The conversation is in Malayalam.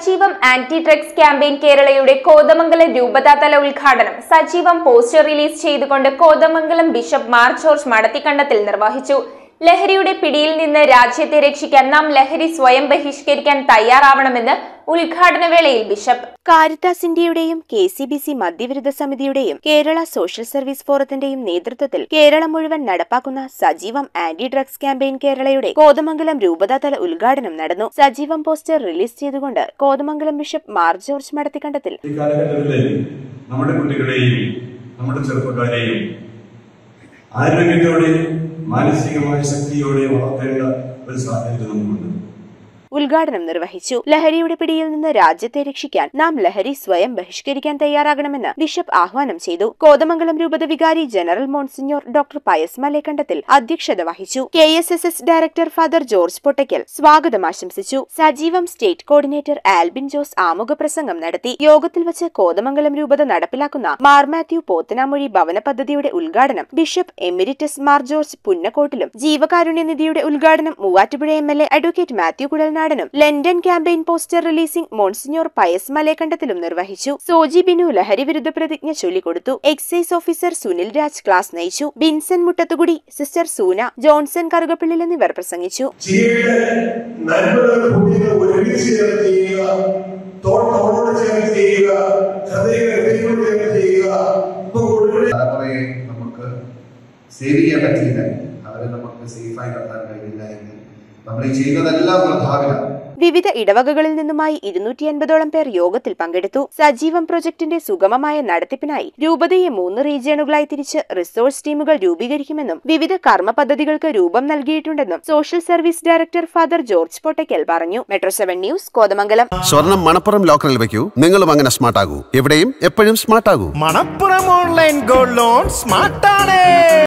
സജീവം ആന്റി ഡ്രഗ്സ് ക്യാമ്പയിൻ കേരളയുടെ കോതമംഗലം രൂപതാതല ഉദ്ഘാടനം സജീവം പോസ്റ്റർ റിലീസ് ചെയ്തുകൊണ്ട് കോതമംഗലം ബിഷപ്പ് മാർ ജോർജ് മടത്തിക്കണ്ടത്തിൽ നിർവഹിച്ചു ലഹരിയുടെ പിടിയിൽ നിന്ന് രാജ്യത്തെ രക്ഷിക്കാൻ നാം ലഹരി സ്വയം ബഹിഷ്കരിക്കാൻ തയ്യാറാവണമെന്ന് ഉദ്ഘാടന വേളയിൽ ബിഷപ്പ് കാരിത്താസ് ഇന്ത്യയുടെയും കെ സി ബി സി മദ്യവിരുദ്ധ സമിതിയുടെയും കേരള സോഷ്യൽ സർവീസ് ഫോറത്തിന്റെയും നേതൃത്വത്തിൽ കേരളം മുഴുവൻ നടപ്പാക്കുന്ന സജീവം ആന്റി ഡ്രഗ്സ് ക്യാമ്പയിൻ കേരളയുടെ കോതമംഗലം രൂപതാതല ഉദ്ഘാടനം നടന്നു സജീവം പോസ്റ്റർ റിലീസ് ചെയ്തുകൊണ്ട് കോതമംഗലം ബിഷപ്പ് മാർ ജോർജ് മടത്തിക്കണ്ടത്തിൽ ഈ കാലഘട്ടത്തിൽ നമ്മുടെ കുട്ടികളെയും നമ്മുടെ ചെറുപ്പക്കാരെയും ആരോഗ്യത്തോടെ മാനസികമായ ശക്തിയോടെ വളർത്തേണ്ട ഒരു സാഹചര്യം നമുക്കുണ്ട് ഉദ്ഘാടനം നിർവഹിച്ചു ലഹരിയുടെ പിടിയിൽ നിന്ന് രാജ്യത്തെ രക്ഷിക്കാൻ നാം ലഹരി സ്വയം ബഹിഷ്കരിക്കാൻ തയ്യാറാകണമെന്ന് ബിഷപ്പ് ആഹ്വാനം ചെയ്തു കോതമംഗലം രൂപത വികാരി general monsignor doctor Pius Malekandathil അധ്യക്ഷത വഹിച്ചു K S S S director father George Pottackal സ്വാഗതം ആശംസിച്ചു സജീവം സ്റ്റേറ്റ് കോർഡിനേറ്റർ ആൽബിൻ ജോസ് ആമുഖ പ്രസംഗം നടത്തി യോഗത്തിൽ വച്ച് കോതമംഗലം രൂപത നടപ്പിലാക്കുന്ന മാർ മാത്യു പോത്തനാമൊഴി ഭവന പദ്ധതിയുടെ ഉദ്ഘാടനം ബിഷപ്പ് എമിരിറ്റസ് മാർ ജോർജ് പുന്നക്കോട്ടിലും ജീവകാരുണ്യനിധിയുടെ ഉദ്ഘാടനം Muvattupuzha M L A advocate Mathew കുഴൽനാടനും London campaign poster releasing monsignor Pius മലേക്കണ്ടത്തിലും നിർവഹിച്ചു സോജി ബിനു ലഹരി വിരുദ്ധ പ്രതിജ്ഞ ചൊല്ലിക്കൊടുത്തു excise officer Sunil Raj class നയിച്ചു ബിൻസൺ മുട്ടത്തുകുടി സിസ്റ്റർ സൂന ജോൺസൺ കറുകപ്പിള്ളിൽ എന്നിവർ പ്രസംഗിച്ചു ചെയ്യേണ്ട നന്മകൾ പുണ്യങ്ങൾ ഒരുമിച്ച് ചേർന്ന് ചെയ്യുക തോട്ടോട് ചേർന്ന് ചെയ്യുക ഹൃദയങ്ങൾ ചേർന്ന് ചെയ്യുക ഇപ്പൊ കൂടുതൽ തലമുറയെ നമുക്ക് സേവ് ചെയ്യാൻ പറ്റിയില്ല അവരെ നമുക്ക് സേഫായി നടത്താൻ കഴിയില്ല എങ്കിൽ നമ്മൾ ഈ ചെയ്യുന്നതെല്ലാം വൃഥാവിലാണ് വിവിധ ഇടവകകളിൽ നിന്നുമായി ഇരുന്നൂറ്റി അൻപതോളം പേർ യോഗത്തിൽ പങ്കെടുത്തു സജീവം പ്രൊജക്ടിന്റെ സുഗമമായ നടത്തിപ്പിനായി രൂപതയെ മൂന്ന് റീജിയണുകളായി തിരിച്ച് റിസോഴ്സ് ടീമുകൾ രൂപീകരിക്കുമെന്നും വിവിധ കർമ്മ പദ്ധതികൾക്ക് രൂപം നൽകിയിട്ടുണ്ടെന്നും social service director father George Pottackal പറഞ്ഞു മെട്രോ സെവൻ ന്യൂസ് കോതമംഗലം സ്വർണം മണപ്പുറം ലോക്കറിൽ വെക്കൂ നിങ്ങളും അങ്ങനെ സ്മാർട്ട് ആകൂ എവിടെയും എപ്പോഴും സ്മാർട്ട് ആകൂ മണപ്പുറം ഓൺലൈൻ ഗോൾഡ് ലോൺ സ്മാർട്ടാണ്